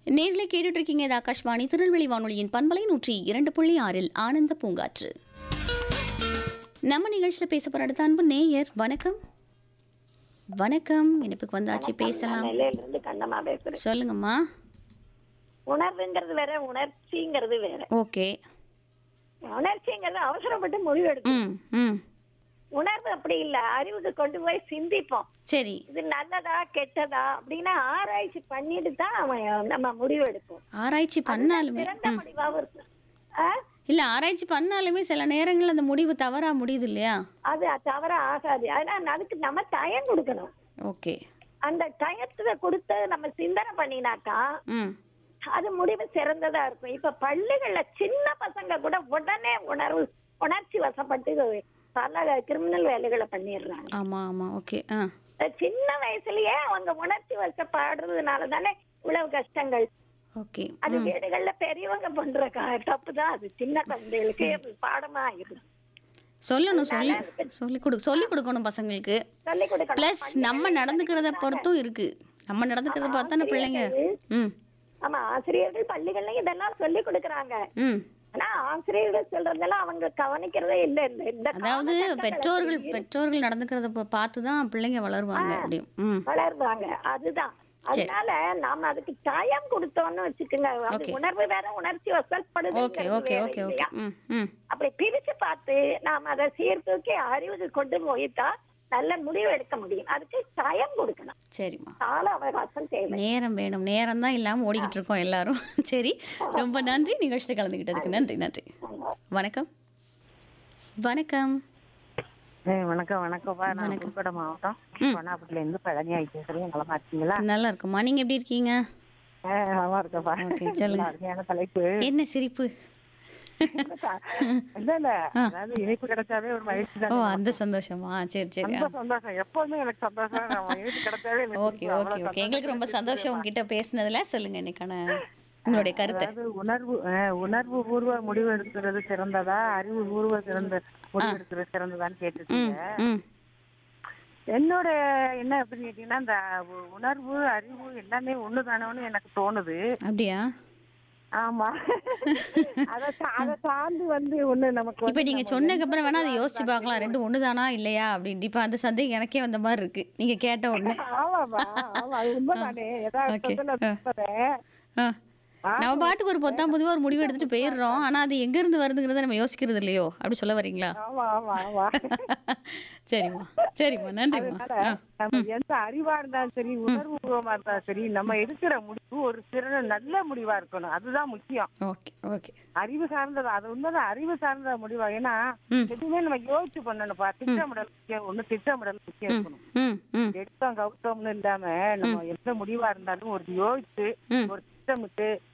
நேர்களை கேட்டுட்டு இருக்கீங்க இது ஆகாஷ்வாணி திருநெல்வேலி வானொலியின் பண்பலை நூற்றி இரண்டு புள்ளி ஆறில் ஆனந்த பூங்காற்று நம்ம நிகழ்ச்சியில் பேச போற அடுத்த அன்பு நேயர் வணக்கம் வணக்கம் இனிப்புக்கு வந்தாச்சு பேசலாம் நெல்லையில இருந்து கண்ணம்மா பேசுறேன் சொல்லுங்கம்மா உணர்வுங்கிறது வேற உணர்ச்சிங்கிறது வேற ஓகே உணர்ச்சிங்கிறது அவசரப்பட்டு முடிவு எடுக்கும் ம் ம் உணர்வு அப்படி இல்ல அறிவுக்கு கொண்டு போய் சிந்திப்போம் சரி இது நல்லதா கெட்டதா அப்படின்னு ஆராய்ச்சி பண்ணிட்டு தான் அவன் நம்ம முடிவு எடுப்போம் ஆராய்ச்சி பண்ணாலுமே சிறந்த ம். முடிவாவும் இருக்கும் ஆ? இல்ல ஆராய்ச்சி பண்ணாலுமே சில நேரங்கள்ல அந்த முடிவு தவறா முடியுது இல்லையா அது தவற ஆகாது அதனால அதுக்கு நம்ம டயம் கொடுக்கணும் ஓகே அந்த டயத்துல கொடுத்து நம்ம சிந்தனை பண்ணினாக்கா ம் அது முடிவு சிறந்ததா இருக்கும் இப்ப பள்ளிகள்ல சின்ன பசங்க கூட உடனே உணர்வு உணர்ச்சி வசப்பட்டு பல கிரிமினல் வேலைகளை பண்ணிடுறாங்க ஆமா ஆமா ஓகே ஆ சின்ன வயசுலயே அவங்க உணர்ச்சி வசப்படுறதுனால தானே இவ்வளவு கஷ்டங்கள் ஓகே அது வீடுகள்ல பெரியவங்க பண்ற க- தப்பு தான் அது சின்ன குழந்தைகளுக்கு பாடமா ஆயிடும் சொல்லணும் சொல்லி சொல்லி கொடு சொல்லி கொடுக்கணும் பசங்களுக்கு சொல்லி கொடுக்கணும் ப்ளஸ் நம்ம நடந்துக்கிறத பொறுத்தும் இருக்கு நம்ம நடந்துக்கிறத பார்த்தா நம்ம பிள்ளைங்க ம் ஆமா ஆசிரியர்கள் பள்ளிகள்லயும் இதெல்லாம் சொல்லி கொடுக்கறாங்க ம் ஆனா ஆசிரியர்கள் சொல்றதெல்லாம் அவங்க கவனிக்கிறதே இல்ல இந்த இந்த அதாவது காலகட்டங்களை பெற்றோர்கள் சொல்லி பெற்றோர்கள் நடந்துக்கிறத ப- பார்த்து தான் பிள்ளைங்க வளருவாங்க அப்படியும் ம் வளருவாங்க அதுதான் அதனால நாம அதுக்கு டயம் கொடுத்தோம்னு வச்சுக்கோங்க அது Okay. உணர்வு வேற உணர்ச்சி ஓகே வசப்படுது ஓகே ஓகே ஓகே ம் ம் அப்படி பிரிச்சு பார்த்து நாம அதை சீர்தூக்கி அறிவுக்கு கொண்டு போயிட்டா நல்ல முடிவு எடுக்க முடியும் அதுக்கு டயம் கொடுக்கணும் சரிம்மா கால அவகாசம் தேவை நேரம் வேணும் நேரம் தான் இல்லாமல் ஓடிக்கிட்டு இருக்கோம் எல்லாரும் சரி ரொம்ப நன்றி நிகழ்ச்சியில் கலந்துக்கிட்டதுக்கு நன்றி நன்றி வணக்கம் வணக்கம் ஏய், வணக்கம் வணக்கம்ப்பா நான் வணக்கம். புதுக்கோட்டை மாவட்டம் ம். பொன்னாப்பட்டில இருந்து பழனி ஆகி பேசுறேன் நலமா இருக்கீங்களா நல்லா இருக்குமா நீங்கள் எப்படி இருக்கீங்க ஆ, நலமா இருக்கேன்ப்பா ஓகே, சொல்லுங்க. நல்ல அருமையான தலைப்பு என்ன சிரிப்பு இல்ல இல்ல அதாவது இணைப்பு கிடைச்சாவே ஒரு மகிழ்ச்சி ஓ தான் அந்த சந்தோஷமா சரி சரி ரொம்ப சந்தோஷம் எப்போதுமே எனக்கு சந்தோஷம் நம்ம இணைப்பு கிடைச்சாவே எனக்கு ஓகே பிடிக்கும். ஓகே அவ்வளவு ஓகே எங்களுக்கு ரொம்ப சந்தோஷம் உங்ககிட்ட பேசுனதுல சொல்லுங்க இன்னைக்கான உங்களுடைய கருத்து அதாவது உணர்வு ஆ, உணர்வு பூர்வ முடிவு எடுக்கிறது சிறந்ததா அறிவு பூர்வ சிறந்த முடிவு எடுக்கிறது சிறந்ததான்னு ம் கேட்டுருக்கீங்க ம் என்னோட என்ன அப்படின்னு கேட்டீங்கன்னா இந்த உ- உணர்வு அறிவு எல்லாமே ஒண்ணுதானோன்னு எனக்கு தோணுது அப்படியா ஆமா அத தா- அத தாண்டி வந்து ஒண்ணு நமக்கு இப்போ வந்து நீங்க நம்ம சொன்னதுக்கு அப்புறம் வேணா அதை எந்த யோசிச்சு பார்க்கலாம் ரெண்டு ஒண்ணுதானா இல்லையா அப்படின்னு இப்போ அந்த சந்தேகம் எனக்கே வந்த மாதிரி இருக்கு நீங்க கேட்ட உடனே ஆமாமா ஆமா அது உண்மைதானே யதார்த்தத்துல அது உண்மைதான். ஆ. நம்ம பாட்டுக்கு ஒரு பொத்தாம் பொதுவா ஒரு முடிவு எடுத்துட்டு போயிடுறோம் ஆனா அது எங்க இருந்து வருதுங்கிறத நம்ம யோசிக்கிறது இல்லையோ அப்படி சொல்ல வரீங்களா ஆமா ஆமா ஆமா சரிம்மா சரிம்மா நன்றிம்மா அதனால ஆ நம்ம எந்த அறிவா இருந்தாலும் சரி உணர்வு பூர்வமா இருந்தாலும் சரி நம்ம எடுக்கிற முடிவு ஒரு சிறந்த நல்ல முடிவா இருக்கணும் அதுதான் முக்கியம் ஓகே ஓகே அறிவு சார்ந்தது அது உண்மைதான் அறிவு சார்ந்த முடிவா ஏன்னா ம். எதுவுமே நம்ம யோசிச்சு பண்ணணும்ப்பா திட்டமிடல் முக்கியம் ஒண்ணு திட்டமிடல் முக்கியம் இருக்கணும் ம் ம் எடுத்தோம் கவுத்தோம்னு இல்லாம நம்ம எந்த முடிவா இருந்தாலும் ஒரு யோசிச்சு ம். ஒரு திட்டமிட்டு